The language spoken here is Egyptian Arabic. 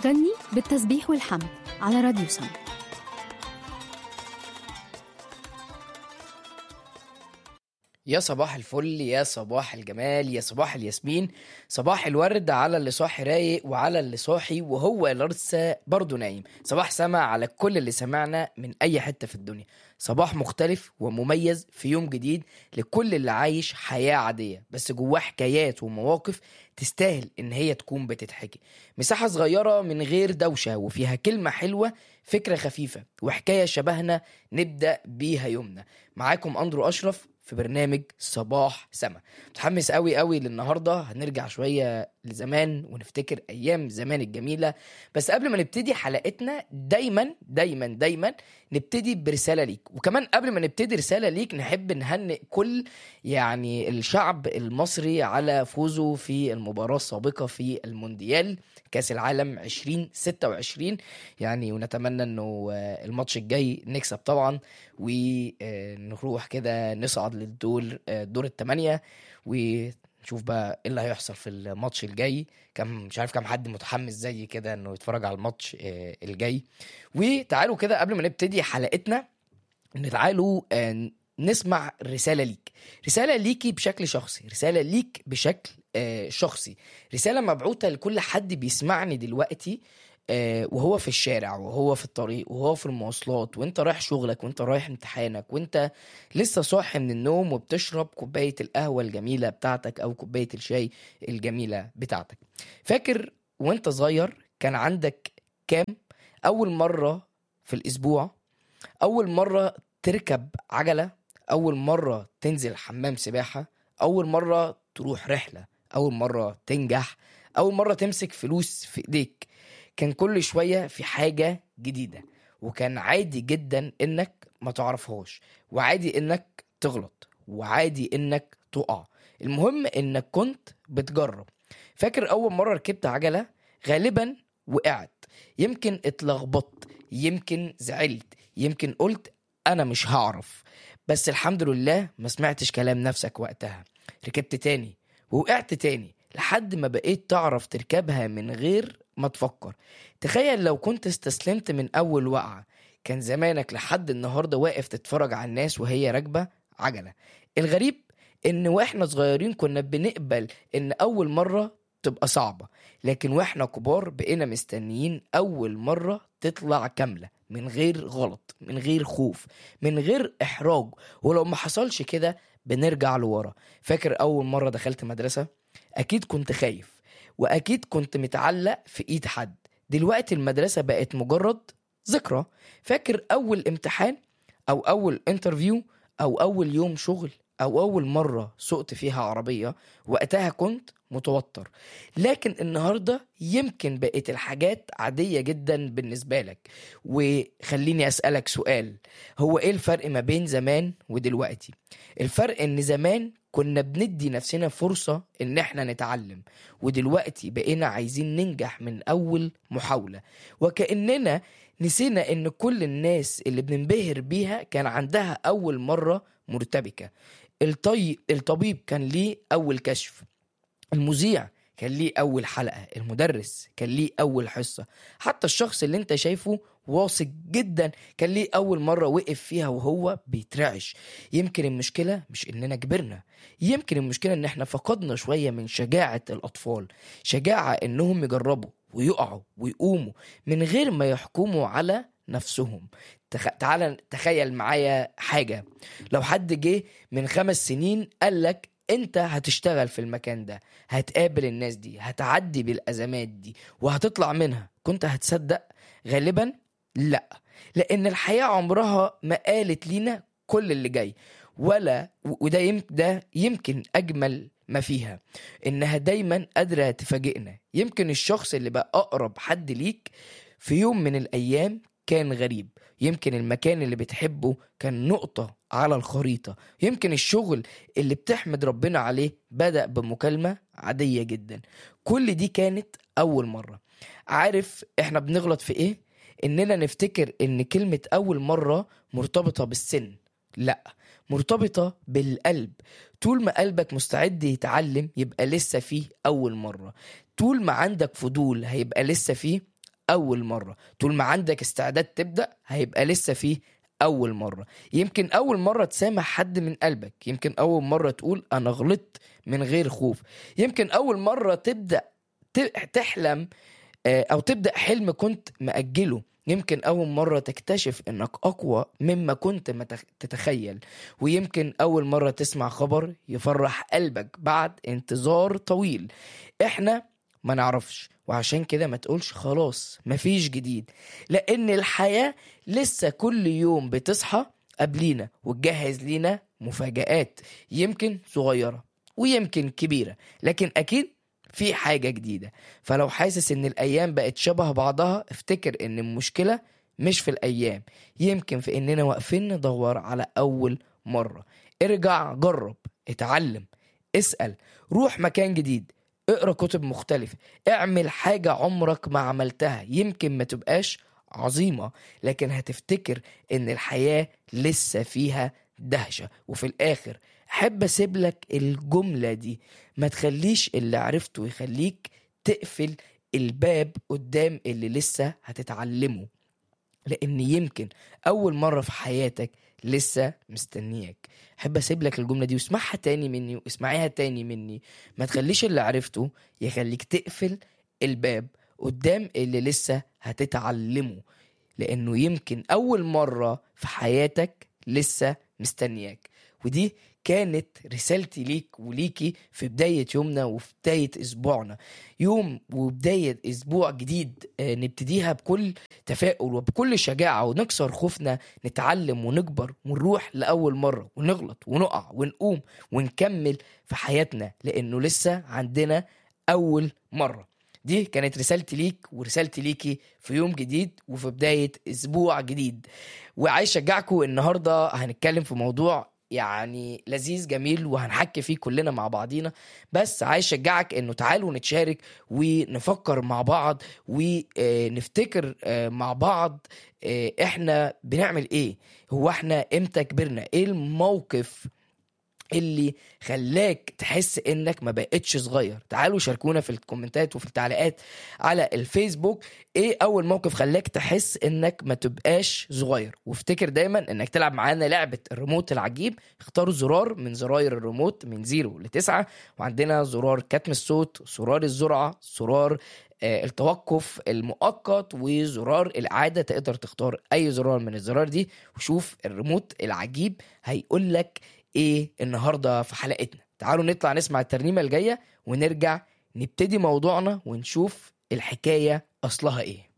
غني بالتسبيح والحمد على راديو سما يا صباح الفل يا صباح الجمال يا صباح الياسمين صباح الورد على اللي صاحي رايق وعلى اللي صاحي وهو اللي لسه برضه نايم صباح سما على كل اللي سمعنا من اي حته في الدنيا صباح مختلف ومميز في يوم جديد لكل اللي عايش حياه عاديه بس جواه حكايات ومواقف تستاهل ان هي تكون بتتحكي مساحه صغيره من غير دوشه وفيها كلمه حلوه فكره خفيفه وحكايه شبهنا نبدا بيها يومنا معاكم اندرو اشرف في برنامج صباح سما متحمس قوي قوي للنهارده هنرجع شويه لزمان ونفتكر ايام زمان الجميله بس قبل ما نبتدي حلقتنا دايما دايما دايما نبتدي برساله ليك وكمان قبل ما نبتدي رساله ليك نحب نهنئ كل يعني الشعب المصري على فوزه في المباراه السابقه في المونديال كاس العالم 2026 يعني ونتمنى انه آه، الماتش الجاي نكسب طبعا ونروح كده نصعد للدور آه، دور الثمانيه ونشوف بقى ايه اللي هيحصل في الماتش الجاي كم مش عارف كم حد متحمس زي كده انه يتفرج على الماتش آه، الجاي وتعالوا كده قبل ما نبتدي حلقتنا تعالوا آه، نسمع رسالة ليك رسالة ليكي بشكل شخصي رسالة ليك بشكل آه، شخصي رسالة مبعوثة لكل حد بيسمعني دلوقتي آه، وهو في الشارع وهو في الطريق وهو في المواصلات وانت رايح شغلك وانت رايح امتحانك وانت لسه صاحي من النوم وبتشرب كوباية القهوة الجميلة بتاعتك او كوباية الشاي الجميلة بتاعتك فاكر وانت صغير كان عندك كام اول مرة في الاسبوع اول مرة تركب عجلة اول مرة تنزل حمام سباحة اول مرة تروح رحلة اول مرة تنجح اول مرة تمسك فلوس في ايديك كان كل شوية في حاجة جديدة وكان عادي جدا انك ما تعرفهاش وعادي انك تغلط وعادي انك تقع المهم انك كنت بتجرب فاكر اول مرة ركبت عجلة غالبا وقعت يمكن اتلخبطت يمكن زعلت يمكن قلت انا مش هعرف بس الحمد لله ما سمعتش كلام نفسك وقتها ركبت تاني ووقعت تاني لحد ما بقيت تعرف تركبها من غير ما تفكر تخيل لو كنت استسلمت من اول وقعة كان زمانك لحد النهاردة واقف تتفرج على الناس وهي راكبة عجلة الغريب ان واحنا صغيرين كنا بنقبل ان اول مرة تبقى صعبة لكن واحنا كبار بقينا مستنيين اول مرة تطلع كاملة من غير غلط من غير خوف من غير احراج ولو ما حصلش كده بنرجع لورا فاكر اول مرة دخلت مدرسة اكيد كنت خايف واكيد كنت متعلق في ايد حد دلوقتي المدرسة بقت مجرد ذكرى فاكر اول امتحان او اول انترفيو او اول يوم شغل او اول مرة سقت فيها عربية وقتها كنت متوتر لكن النهاردة يمكن بقت الحاجات عادية جدا بالنسبة لك وخليني أسألك سؤال هو إيه الفرق ما بين زمان ودلوقتي الفرق إن زمان كنا بندي نفسنا فرصة إن إحنا نتعلم ودلوقتي بقينا عايزين ننجح من أول محاولة وكأننا نسينا إن كل الناس اللي بننبهر بيها كان عندها أول مرة مرتبكة الطي... الطبيب كان ليه أول كشف المذيع كان ليه أول حلقة المدرس كان ليه أول حصة حتى الشخص اللي انت شايفه واثق جدا كان ليه أول مرة وقف فيها وهو بيترعش يمكن المشكلة مش إننا كبرنا يمكن المشكلة إن إحنا فقدنا شوية من شجاعة الأطفال شجاعة إنهم يجربوا ويقعوا ويقوموا من غير ما يحكموا على نفسهم تخ... تعال تخيل معايا حاجة لو حد جه من خمس سنين قال لك انت هتشتغل في المكان ده هتقابل الناس دي هتعدي بالازمات دي وهتطلع منها كنت هتصدق غالبا لا لان الحياة عمرها ما قالت لينا كل اللي جاي ولا وده يم ده يمكن اجمل ما فيها انها دايما قادرة تفاجئنا يمكن الشخص اللي بقى اقرب حد ليك في يوم من الايام كان غريب يمكن المكان اللي بتحبه كان نقطة على الخريطة يمكن الشغل اللي بتحمد ربنا عليه بدأ بمكالمة عادية جدا كل دي كانت أول مرة عارف احنا بنغلط في ايه؟ اننا نفتكر ان كلمة أول مرة مرتبطة بالسن لا مرتبطة بالقلب طول ما قلبك مستعد يتعلم يبقى لسه فيه أول مرة طول ما عندك فضول هيبقى لسه فيه اول مره طول ما عندك استعداد تبدا هيبقى لسه فيه اول مره يمكن اول مره تسامح حد من قلبك يمكن اول مره تقول انا غلطت من غير خوف يمكن اول مره تبدا ت- تحلم آه، او تبدا حلم كنت ماجله يمكن اول مره تكتشف انك اقوى مما كنت متخ- تتخيل ويمكن اول مره تسمع خبر يفرح قلبك بعد انتظار طويل احنا ما نعرفش وعشان كده ما تقولش خلاص مفيش جديد لان الحياه لسه كل يوم بتصحى قبلينا وتجهز لينا مفاجآت يمكن صغيرة ويمكن كبيرة لكن أكيد في حاجة جديدة فلو حاسس إن الأيام بقت شبه بعضها افتكر إن المشكلة مش في الأيام يمكن في إننا واقفين ندور على أول مرة ارجع جرب اتعلم اسأل روح مكان جديد اقرا كتب مختلفة اعمل حاجة عمرك ما عملتها يمكن ما تبقاش عظيمة لكن هتفتكر ان الحياة لسه فيها دهشة وفي الاخر احب اسيب لك الجملة دي ما تخليش اللي عرفته يخليك تقفل الباب قدام اللي لسه هتتعلمه لان يمكن اول مرة في حياتك لسه مستنياك احب اسيب لك الجمله دي واسمعها تاني مني واسمعيها تاني مني ما تخليش اللي عرفته يخليك تقفل الباب قدام اللي لسه هتتعلمه لانه يمكن اول مره في حياتك لسه مستنياك ودي كانت رسالتي ليك وليكي في بداية يومنا وفي بداية أسبوعنا يوم وبداية أسبوع جديد آه، نبتديها بكل تفاؤل وبكل شجاعة ونكسر خوفنا نتعلم ونكبر ونروح لأول مرة ونغلط ونقع ونقوم ونكمل في حياتنا لأنه لسه عندنا أول مرة دي كانت رسالتي ليك ورسالتي ليكي في يوم جديد وفي بداية أسبوع جديد وعايز أشجعكم النهاردة هنتكلم في موضوع يعني لذيذ جميل وهنحكي فيه كلنا مع بعضينا بس عايز اشجعك انه تعالوا نتشارك ونفكر مع بعض ونفتكر مع بعض آه، احنا بنعمل ايه هو احنا امتى كبرنا ايه الموقف اللي خلاك تحس انك ما بقتش صغير تعالوا شاركونا في الكومنتات وفي التعليقات على الفيسبوك ايه اول موقف خلاك تحس انك ما تبقاش صغير وافتكر دايما انك تلعب معانا لعبة الريموت العجيب اختاروا زرار من زراير الريموت من زيرو لتسعة وعندنا زرار كتم الصوت زرار الزرعة زرار آه، التوقف المؤقت وزرار الإعادة تقدر تختار أي زرار من الزرار دي وشوف الريموت العجيب هيقول لك ايه النهارده في حلقتنا تعالوا نطلع نسمع الترنيمه الجايه ونرجع نبتدي موضوعنا ونشوف الحكايه اصلها ايه